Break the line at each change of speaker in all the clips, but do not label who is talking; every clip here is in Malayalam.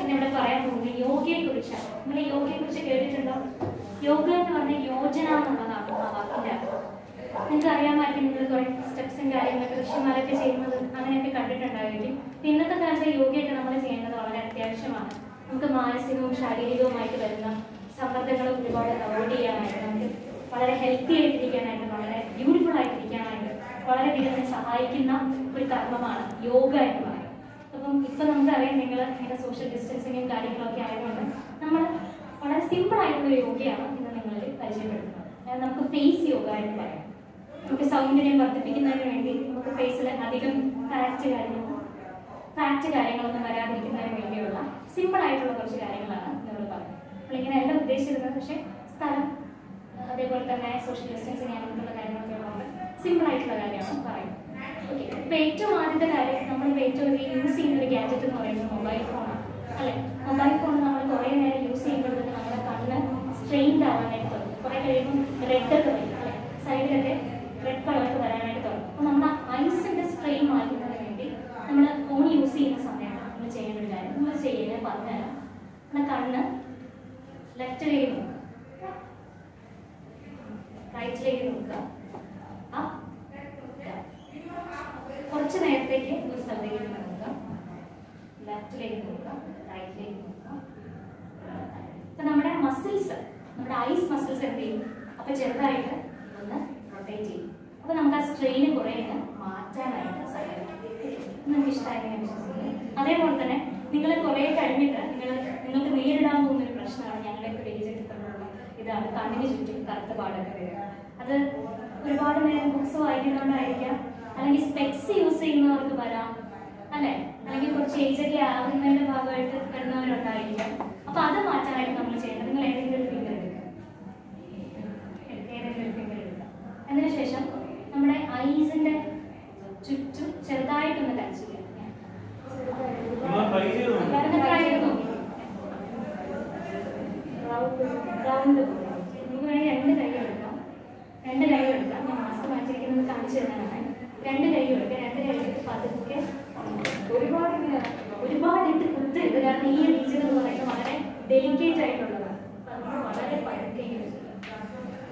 ഞാൻ ഇവിടെ പറയാൻ പോകുന്നത് യോഗയെ കുറിച്ചാണ് നിങ്ങൾ യോഗയെ കുറിച്ച് കേട്ടിട്ടുണ്ടോ യോഗ എന്ന് പറഞ്ഞാൽ യോജന എന്നുള്ളതാണ് ആ വാക്കിന്റെ അർത്ഥം നിങ്ങൾക്ക് അറിയാമായിരിക്കും നിങ്ങൾ കുറെ സ്റ്റെപ്സും കാര്യങ്ങളൊക്കെ ഋഷിമാരൊക്കെ ചെയ്യുന്നത് അങ്ങനെയൊക്കെ കണ്ടിട്ടുണ്ടായിരിക്കും ഇന്നത്തെ കാലത്ത് യോഗയൊക്കെ നമ്മൾ ചെയ്യേണ്ടത് വളരെ അത്യാവശ്യമാണ് നമുക്ക് മാനസികവും ശാരീരികവുമായിട്ട് വരുന്ന സമ്മർദ്ദങ്ങൾ ഒരുപാട് അവോയ്ഡ് ചെയ്യാനായിട്ട് നമുക്ക് വളരെ ഹെൽത്തി ആയിട്ടിരിക്കാനായിട്ട് വളരെ ബ്യൂട്ടിഫുൾ ആയിട്ടിരിക്കാനായിട്ട് വളരെയധികം സഹായിക്കുന്ന ഒരു കർമ്മമാണ് യോഗ എന്ന് പറയുന്നത് അപ്പം ഇപ്പൊ നമുക്കറിയാം നിങ്ങൾ ഇങ്ങനെ സോഷ്യൽ ഡിസ്റ്റൻസിങ്ങും കാര്യങ്ങളൊക്കെ ആയതുകൊണ്ട് നമ്മൾ വളരെ സിമ്പിൾ ആയിട്ടുള്ള ഒരു യോഗയാണ് ഇന്ന് നിങ്ങളിൽ പരിചയപ്പെടുത്തുന്നത് അതായത് നമുക്ക് ഫേസ് യോഗ എന്ന് പറയാം നമുക്ക് സൗന്ദര്യം വർദ്ധിപ്പിക്കുന്നതിന് വേണ്ടി നമുക്ക് ഫേസിൽ അധികം ഫാറ്റ് കാര്യങ്ങൾ ഫാറ്റ് കാര്യങ്ങളൊന്നും വരാതിരിക്കുന്നതിന് വേണ്ടിയുള്ള സിമ്പിൾ ആയിട്ടുള്ള കുറച്ച് കാര്യങ്ങളാണ് നമ്മൾ പറയുന്നത് അപ്പോൾ ഇങ്ങനെയല്ല ഉദ്ദേശിച്ചിരുന്നത് പക്ഷേ സ്ഥലം അതേപോലെ തന്നെ സോഷ്യൽ ഡിസ്റ്റൻസിങ് അങ്ങനത്തുള്ള കാര്യങ്ങളൊക്കെ ഉള്ളത് സിമ്പിൾ ആയിട്ടുള്ള കാര്യമാണ് പറയുന്നത് ഓക്കെ ഇപ്പൊ ഏറ്റവും ആദ്യത്തെ കാര്യം നമ്മൾ ഏറ്റവും അധികം യൂസ് ചെയ്യുന്ന ഒരു ഗാഡ്ജറ്റ് എന്ന് പറയുന്നത് മൊബൈൽ ഫോണാണ് അല്ലെ മൊബൈൽ ഫോൺ നമ്മൾ കുറേ നേരം യൂസ് ചെയ്യുമ്പോഴത്തേക്ക് നമ്മുടെ കണ്ണ് സ്ട്രെയിൻഡ് ആവാനായിട്ട് തുടങ്ങും കുറേ കഴിയുമ്പോൾ റെഡ് ഒക്കെ വരും അല്ലെ സൈഡിലൊക്കെ റെഡ് കളർക്ക് വരാനായിട്ട് തുടങ്ങും അപ്പോൾ നമ്മുടെ ഐസിന്റെ സ്ട്രെയിൻ മാറ്റുന്നതിന് വേണ്ടി നമ്മൾ ഫോൺ യൂസ് ചെയ്യുന്ന സമയത്ത് നമ്മൾ ചെയ്യേണ്ട ഒരു കാര്യം നമ്മൾ ചെയ്യുന്നത് പറഞ്ഞുതരാം നമ്മുടെ കണ്ണ് ലെഫ്റ്റിലേക്ക് നോക്കുക റൈറ്റിലേക്ക് നോക്കുക up, down. കുറച്ച് നേരത്തേക്ക് ഒരു സ്ഥലത്തേക്ക് നോക്കുക ലെഫ്റ്റിലേക്ക് നോക്കുക റൈറ്റിലേക്ക് നോക്കുക ഇപ്പൊ നമ്മുടെ മസിൽസ് നമ്മുടെ ഐസ് മസിൽസ് എന്ത് ചെയ്യും അപ്പൊ ചെറുതായിട്ട് ഒന്ന് റൊട്ടേറ്റ് ചെയ്യും അപ്പൊ നമുക്ക് ആ സ്ട്രെയിന് കുറെ മാറ്റാനായിട്ട് സഹായിക്കും നിങ്ങൾക്ക് ഇഷ്ടമായി ഞാൻ വിശ്വസിക്കുന്നു അതേപോലെ തന്നെ നിങ്ങൾ കുറെ കഴിഞ്ഞിട്ട് നിങ്ങൾ നിങ്ങൾക്ക് നേരിടാൻ പോകുന്ന ഒരു പ്രശ്നമാണ് ഞങ്ങളുടെ ഒക്കെ ഏജ് എടുത്തിട്ടുള്ള ഇതാണ് കണ്ണിന് ചുറ്റും കറുത്ത പാടൊക്കെ വരിക അത് ഒരുപാട് നേരം ബുക്സ് വായിക്കുന്നതുകൊണ്ടായിരിക്കാം അല്ലെങ്കിൽ സ്പെക്സ് യൂസ് ചെയ്യുന്നവർക്ക് വരാം അല്ലെ അല്ലെങ്കിൽ കുറച്ച് ഏജ് ഒക്കെ ആകുന്നതിന്റെ ഭാഗമായിട്ട് വരുന്നവരുണ്ടായിരിക്കാം അപ്പൊ അത് മാറ്റാനായിട്ട് നമ്മൾ ചെയ്യേണ്ടത് നിങ്ങൾ ഏതെങ്കിലും ഒരു ഫിംഗർ എടുക്കുക എടുക്കുക, ഏതെങ്കിലും ഒരു ഫിംഗർ എടുക്കുക അതിനുശേഷം നമ്മുടെ ഐസിന്റെ ചുറ്റും ചെറുതായിട്ടൊന്ന് ടച്ച് ചെയ്യാം
നിങ്ങൾ try ചെയ്ത് നോക്ക്.
എല്ലാവരും try ചെയ്ത് നോക്ക്. റൗണ്ട് റൗണ്ട് നമുക്ക് വേണമെങ്കിൽ രണ്ട് കൈ എടുക്കാം രണ്ട് കൈ എടുക്കാം ഞാൻ മാസ്ക് മാറ്റിയിരിക്കുന്നത് കാണിച്ചു തരാനാണ് രണ്ട് കൈ എടുക്കുക രണ്ട് കൈ എടുത്ത് പതുക്കെ ഒരുപാട് ഇങ്ങനെ ഒരുപാട് ഇട്ട് കുത്തരുത് കാരണം ഈ റീജിയൻ എന്ന് പറയുന്നത് വളരെ ഡെലിക്കേറ്റ് ആയിട്ടുള്ളതാണ് അപ്പൊ നമ്മൾ വളരെ പതുക്കെ ഇങ്ങനെ ചെയ്യാം.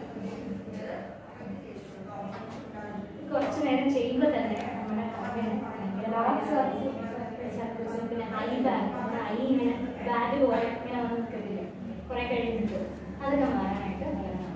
കുറച്ച് നേരം ചെയ്യുമ്പോൾ തന്നെ നമ്മുടെ കണ്ണിന് സർക്കിൾസ് പിന്നെ ഐ ബാഗ് നമ്മുടെ ഐ ഇങ്ങനെ ബാഗ് പോലെ ഇങ്ങനെ വന്ന് നിൽക്കത്തില്ലേ കുറെ കഴിഞ്ഞിട്ട് അതൊക്കെ മാറാനായിട്ട് നല്ലതാണ്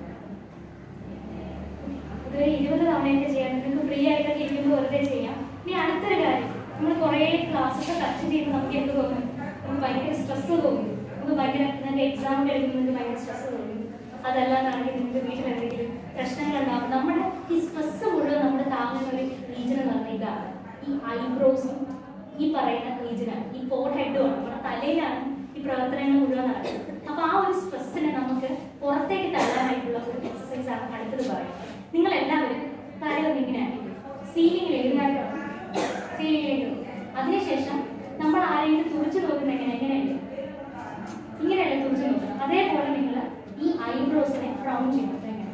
ഇതൊരു ഇരുപത് തവണയൊക്കെ ചെയ്യാൻ നിങ്ങൾക്ക് ഫ്രീ ആയിട്ടൊക്കെ ഇരിക്കുമ്പോൾ വെറുതെ ചെയ്യാം ഇനി അടുത്തൊരു കാര്യം നമ്മൾ കുറേ ക്ലാസ്സൊക്കെ ടച്ച് ചെയ്യുമ്പോൾ നമുക്ക് എന്ത് തോന്നും നമുക്ക് ഭയങ്കര സ്ട്രെസ് തോന്നും നമുക്ക് ഭയങ്കര നിങ്ങൾക്ക് എക്സാം കഴിയുമ്പോൾ ഭയങ്കര സ്ട്രെസ് തോന്നും അതല്ലാന്നാണെങ്കിൽ നിങ്ങൾക്ക് വീട്ടിൽ എന്തെങ്കിലും പ്രശ്നങ്ങളുണ്ടാവും നമ്മുടെ ഈ സ്ട്രെസ് മുഴുവൻ നമ്മൾ താങ്ങുന്ന ഒരു റീജൻ എന്ന് പറഞ്ഞാൽ ഇതാണ് ഈ ഐബ്രോസും ഈ പറയുന്ന റീജനാണ് ഈ ഫോർ ഹെഡുമാണ് നമ്മുടെ തലയിലാണ് ഈ പ്രവർത്തനങ്ങൾ മുഴുവൻ നടക്കുന്നത് അപ്പൊ ആ ഒരു സ്ട്രെസ്സിനെ നമുക്ക് പുറത്തേക്ക് തള്ളാനായിട്ടുള്ള ഒരു എക്സസൈസ് ആണ് അടുത്തത് പറയുന്നത് നിങ്ങൾ എല്ലാവരും തലയൊന്ന് ഇങ്ങനെ ആക്കിക്കും സീലിംഗിലേക്ക് സീലിംഗിലേക്ക് നോക്കും അതിനുശേഷം നമ്മൾ ആരെങ്കിലും തുറച്ചു നോക്കുന്ന എങ്ങനെ എങ്ങനെയുണ്ട് ഇങ്ങനെയല്ലേ തുറച്ചു നോക്കുക അതേപോലെ നിങ്ങൾ ഈ ഐബ്രോസിനെ ഫ്രൗൺ ചെയ്യണം എങ്ങനെ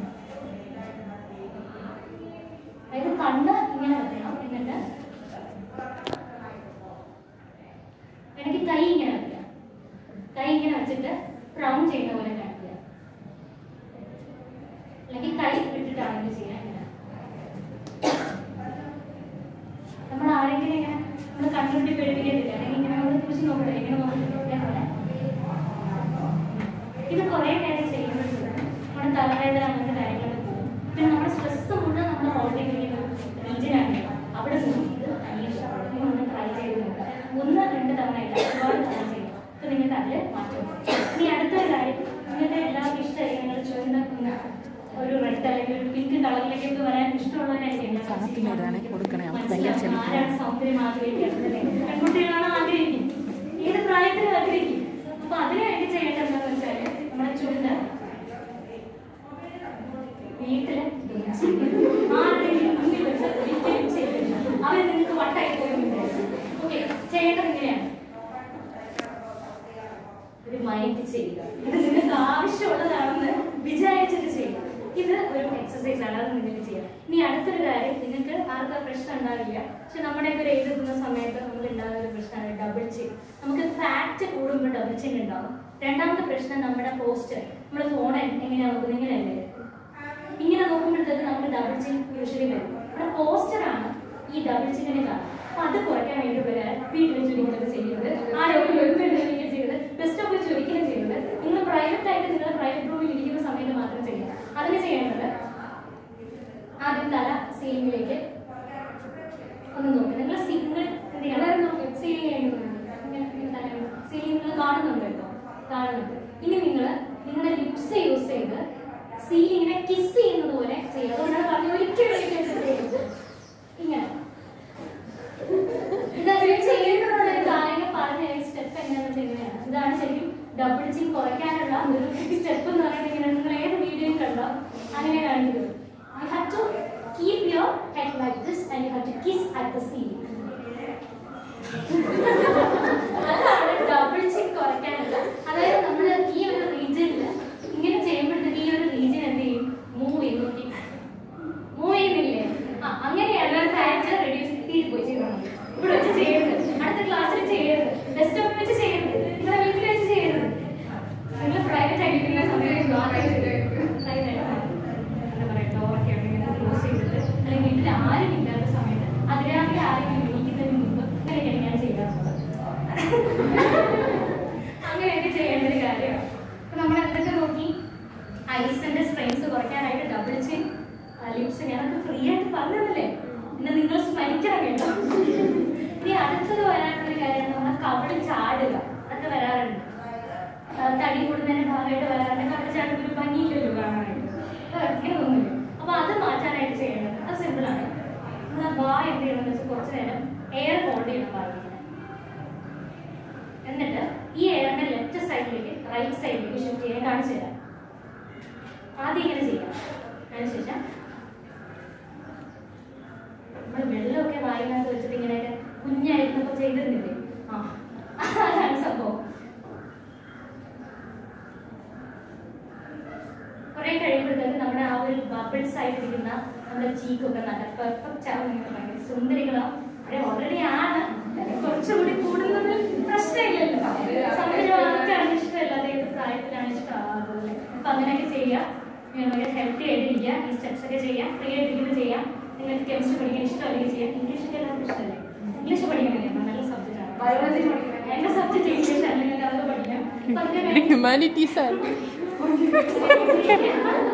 അതായത് കണ്ണ് ഇങ്ങനെ വെക്കണം എന്നിട്ട് എനിക്ക് കൈ ഇങ്ങനെ വെക്കാം കൈ ഇങ്ങനെ വെച്ചിട്ട് ഫ്രൗൺ ചെയ്യുന്ന പോലെ കാണിക്കുക അല്ലെങ്കിൽ കൈ വിട്ടിട്ടാണെങ്കിൽ ചെയ്യാൻ ഇങ്ങനെ നമ്മൾ ആരെങ്കിലും ഇങ്ങനെ നമ്മൾ കണ്ണുരുട്ടി പേടിപ്പിക്കത്തില്ല അല്ലെങ്കിൽ ഇങ്ങനെ നമ്മൾ കുറിച്ച് നോക്കട്ടെ ഇങ്ങനെ നോക്കില്ല പോലെ ഇത് കുറേ നേരം ചെയ്യുമ്പോഴത്തേക്കും നമ്മുടെ തലവേദന അങ്ങനത്തെ കാര്യങ്ങളൊക്കെ പോകും പിന്നെ നമ്മുടെ സ്ട്രെസ് മുഴുവൻ നമ്മൾ ഹോൾഡ് ചെയ്യുന്ന റീജിയനാണ് അവിടെ നിന്ന് ഇത് തനിയെ പോകും. ഒന്ന് ട്രൈ ചെയ്ത് നോക്കുക ഒന്ന് രണ്ട് തവണ ഇല്ല ഒരുപാട് തവണ ചെയ്യും അപ്പൊ നിങ്ങൾക്ക് അതിൽ മാറ്റം വരും. ഇനി അടുത്തൊരു കാര്യം നിങ്ങൾക്ക് എല്ലാവർക്കും ഇഷ്ടമായി നിങ്ങൾ ചുവന്ന ഒരു റെഡ് അല്ലെങ്കിൽ ഒരു പിങ്ക് കളറിലേക്കൊക്കെ വരാൻ ഇഷ്ടമുള്ളവരായിരിക്കും
സാപ്പിനോടാണ് കൊടുക്കണേ. അവർക്ക് ഭയങ്കര ചെലവ്.
ആരാണ് സൗന്ദര്യം ആഗ്രഹിക്കുന്നത് പെൺകുട്ടികളാണ് ആഗ്രഹിക്കും ഏത് പ്രായത്തിലും ആഗ്രഹിക്കും അപ്പൊ അതിനു വേണ്ടി ചെയ്യേണ്ടത് എന്താണെന്ന് വെച്ചാല് നമ്മുടെ ചുണ്ട് വീട്ടില് ആരുടെയും മുന്നിൽ വെച്ച് ഒരിക്കലും ചെയ്യില്ല അവര് നിങ്ങൾക്ക് വട്ടായി പോകുന്നുണ്ട് ഓക്കെ ചെയ്യേണ്ടത് ഇങ്ങനെയാണ് ഒരു മൈൻഡ് ചെയ്യുക ഇത് നിങ്ങൾക്ക് ആവശ്യമുള്ളതാണെന്ന് വിചാരിച്ചിട്ട് ചെയ്യുക ഇത് ഒരു എക്സസൈസ് ആണ് അത് നിങ്ങൾക്ക് ചെയ്യാം ഇനി അടുത്തൊരു കാര്യം നിങ്ങൾക്ക് ആർക്കും ആ പ്രശ്നം ഉണ്ടാവില്ല പക്ഷെ നമ്മുടെയൊക്കെ ഒരു എഴുതുന്ന സമയത്ത് നമുക്ക് ഉണ്ടാകുന്ന ഒരു പ്രശ്നമാണ് ഡബിൾ ചിൻ നമുക്ക് ഫാറ്റ് കൂടുമ്പോൾ ഡബിൾ ഡബിൾസിങ് ഉണ്ടാവും രണ്ടാമത്തെ പ്രശ്നം നമ്മുടെ പോസ്റ്റർ നമ്മുടെ ഫോൺ എങ്ങനെയാണ് നോക്കുന്നത് ഇങ്ങനെയല്ലേ ഇങ്ങനെ നോക്കുമ്പോഴത്തേക്ക് നമുക്ക് ഡബിൾ ചിൻ യൂഷ്വലി വരും നമ്മുടെ പോസ്റ്ററാണ് ഈ ഡബിൾ ചിന്നിന് കാരണം അപ്പൊ അത് കുറയ്ക്കാൻ വേണ്ടി വരാൻ വീട്ടിൽ വെച്ച് ഒരിക്കലും ചെയ്യുന്നത് ആരോഗ്യം ഒരിക്കലും ചെയ്യുന്നത് ഡെസ്ക്ടോപ്പ് വെച്ച് ഒരിക്കലും ചെയ്യുന്നത് നിങ്ങൾ പ്രൈവറ്റ് ആയിട്ട് നിങ്ങൾ പ്രൈവറ്റ് റൂമിൽ ഇരിക്കുന്ന സമയത്ത് മാത്രം ചെയ്യുക അതിന് ചെയ്യേണ്ടത് ആദ്യം തല സീലിംഗിലേക്ക് ഒന്ന് നോക്കുക നിങ്ങൾ നിങ്ങൾ സീലിംഗിലേക്ക് സീലിംഗ് നിങ്ങൾ കാണുന്നുണ്ട് കേട്ടോ കാണുന്നുണ്ട് ഇനി നിങ്ങൾ നിങ്ങളുടെ ലിപ്സ് യൂസ് ചെയ്ത് സീലിങ്ങിനെ കിസ് ചെയ്യുന്നത് പോലെ ചെയ്യുക അതുകൊണ്ടാണ് പറഞ്ഞത് ഒരിക്കലും ഒരിക്കലും ചെയ്യരുത്. ഇങ്ങനെ ഇതാണ് ചെയ്യുന്നതുള്ള ഒരു കാര്യം പറഞ്ഞ സ്റ്റെപ്പ് എങ്ങനെയാണെന്ന് വെച്ചാൽ ഇങ്ങനെയാണ് ഇതാണ് ശരിക്കും ഡബിൾ ചിൻ കുറയ്ക്കാനുള്ള ഒരു സ്റ്റെപ്പ് എന്ന് പറയുന്നത് ഇങ്ങനെ നിങ്ങൾ ഏത് വീഡിയോയും കണ്ടോ അങ്ങനെ കാണിക്കുന്നത് you have to keep your head like this and you have to kiss at the ceiling അതാണ് ഡബിൾ ചിൻ കുറയ്ക്കാനുള്ള അതായത് നമ്മൾ ഈ ഒരു റീജിയനിൽ ഇങ്ങനെ ചെയ്യുമ്പോഴത്തേക്ക് ഈ ഒരു റീജിയൻ എന്ത് ചെയ്യും മൂവ് ചെയ്യും നോക്കി മൂവ് ചെയ്യുന്നില്ലേ ആ അങ്ങനെയാണ് ഫാറ്റ് റെഡ്യൂസ് ചെയ്ത് പോയി ചെയ്യണം ഇവിടെ വെച്ച് ചെയ്യരുത് അടുത്ത ക്ലാസ്സിൽ ചെയ്യരുത് ഡെസ്ക്ടോപ്പിൽ വെച്ച് ചെയ്യരുത് നിങ്ങളുടെ വീട്ടിൽ വെച്ച് ചെയ്യരുത് നിങ്ങൾ പ്രൈവറ്റ് ആയിരിക്കുന്ന സമയത്ത് മാത്രമേ private ആയിട്ട് എന്താ പറയുക ഡോറൊക്കെ ഉണ്ടെങ്കിൽ ക്ലോസ് ചെയ്തിട്ട് അല്ലെങ്കിൽ വീട്ടിൽ ആരും ഇല്ലാത്ത സമയത്ത് അതിരാവിലെ ആരെങ്കിലും വിളിക്കുന്നതിന് മുമ്പ് അങ്ങനെയൊക്കെയാണ് ഞാൻ ചെയ്യാറുള്ളത് അങ്ങനെയൊക്കെ ചെയ്യേണ്ട ഒരു കാര്യമാണ് അപ്പൊ നമ്മൾ എന്തൊക്കെ നോക്കി ഐസിന്റെ സ്ട്രെയിൻസ് കുറയ്ക്കാനായിട്ട് ഡബിൾ ചിൻ ലിപ്സ് ഞാനൊക്കെ ഫ്രീ ആയിട്ട് പറഞ്ഞതല്ലേ പിന്നെ നിങ്ങൾ സ്മരിക്കണം കേട്ടോ ഇനി അടുത്തത് വരാനുള്ള ഒരു കാര്യമാണ് നമ്മളെ കവിള് ചാടുക അതൊക്കെ വരാറുണ്ട് ആ, തടി കൂടുന്നതിന്റെ ഭാഗമായിട്ട് വരാറുണ്ട് കവിള് ചാടുമ്പോൾ ഒരു ഭംഗിയില്ലല്ലോ കാണാനായിട്ട് അപ്പൊ അങ്ങനെ ഒന്നുമില്ല അപ്പൊ അത് മാറ്റാനായിട്ട് ചെയ്യേണ്ടത് അത് സിമ്പിൾ ആണ് നമ്മൾ ബാ എന്ത് ചെയ്യണമെന്ന് വെച്ചാൽ കുറച്ച് നേരം എയർ ഹോൾഡ് ചെയ്യണം ബാഗിങ്ങനെ എന്നിട്ട് ഈ എയറിന്റെ ലെഫ്റ്റ് സൈഡിലേക്ക് റൈറ്റ് സൈഡിലേക്ക് ഷിഫ്റ്റ് ചെയ്യാൻ കാണിച്ചു തരാം ആദ്യം ഇങ്ങനെ ചെയ്യാം അതിനുശേഷം നമ്മൾ വെള്ളമൊക്കെ വായിനകത്ത് വെച്ചിട്ട് ഇങ്ങനെയൊക്കെ കുഞ്ഞായിരുന്നപ്പോ ചെയ്തിരുന്നില്ലേ ആ അതാണ് സംഭവം കുറെ കഴിയുമ്പോഴത്തേക്ക് നമ്മുടെ ആ ഒരു ബബിൾസ് ആയിട്ടിരിക്കുന്ന നമ്മുടെ ചീക്കൊക്കെ നല്ല പെർഫെക്റ്റ് ആവും നിങ്ങൾ ഭയങ്കര സുന്ദരികളാവും അവിടെ ഓൾറെഡി ആണ് എന്നാലും കുറച്ചുകൂടി കൂടുന്നത് പ്രശ്നമില്ലല്ലോ സമയമാണ് ഇഷ്ടമല്ലാതെ ഏത് പ്രായത്തിലാണ് ഇഷ്ടമാകുന്നത് അപ്പൊ അങ്ങനെയൊക്കെ ചെയ്യാം നിങ്ങൾ ഹെൽത്തി ആയിട്ടിരിക്കുക ഈ സ്റ്റെപ്സ് ഒക്കെ ചെയ്യാം ഫ്രീ ആയിട്ടിരിക്കുമ്പോൾ ചെയ്യാം നിങ്ങൾക്ക് കെമിസ്ട്രി പഠിക്കാൻ ഇഷ്ടമല്ലെങ്കിൽ ചെയ്യാം ഇംഗ്ലീഷ് ഒക്കെ എല്ലാവർക്കും ഇഷ്ടമല്ലേ ഇംഗ്ലീഷ് പഠിക്കണല്ലേ നല്ല സബ്ജക്റ്റ് ആണ് ബയോളജി പഠിക്കണം എന്റെ സബ്ജക്ട് ഇംഗ്ലീഷ് അല്ലെങ്കിൽ അതൊക്കെ പഠിക്കാം അപ്പൊ അതിന്റെ
ഹ്യൂമാനിറ്റീസ് ആണ്
വേണ്ടി